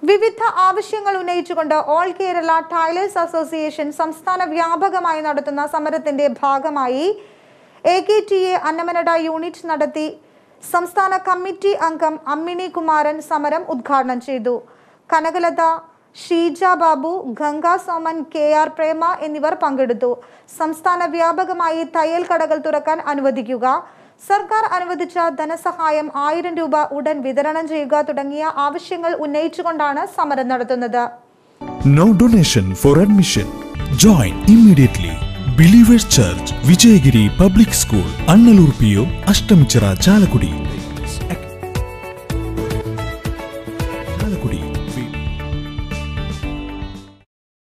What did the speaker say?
വിവിധ ആവശ്യങ്ങൾ ഉന്നയിച്ചുകൊണ്ട് ഓൾ കേരള ടൈലേഴ്സ് അസോസിയേഷൻ സംസ്ഥാന വ്യാപകമായി നടത്തുന്ന സമരത്തിന്റെ ഭാഗമായി A K T A Annamanada unit നടത്തി സംസ്ഥാന കമ്മിറ്റി അംഗം അമ്മിണി കുമാരൻ സമരം ഉദ്ഘാടനം ചെയ്തു കനകലത ഷീജ ബാബു ഗംഗ സോമൻ കെ ആർ പ്രേമ എന്നിവർ പങ്കെടുത്തു സംസ്ഥാന വ്യാപകമായി തയ്യൽ കടകൾ തുറക്കാൻ അനുവദിക്കുക സർക്കാർ അനുവദിച്ച ധനസഹായം ആയിരം രൂപ ഉടൻ വിതരണം ചെയ്യുക തുടങ്ങിയ ആവശ്യങ്ങൾ ഉന്നയിച്ചുകൊണ്ടാണ് സമരം നടത്തുന്നത് No donation for admission. Join immediately. Believers Church, Vijayagiri Public School, Annalur PO, Ashtamichara, Chalakudi.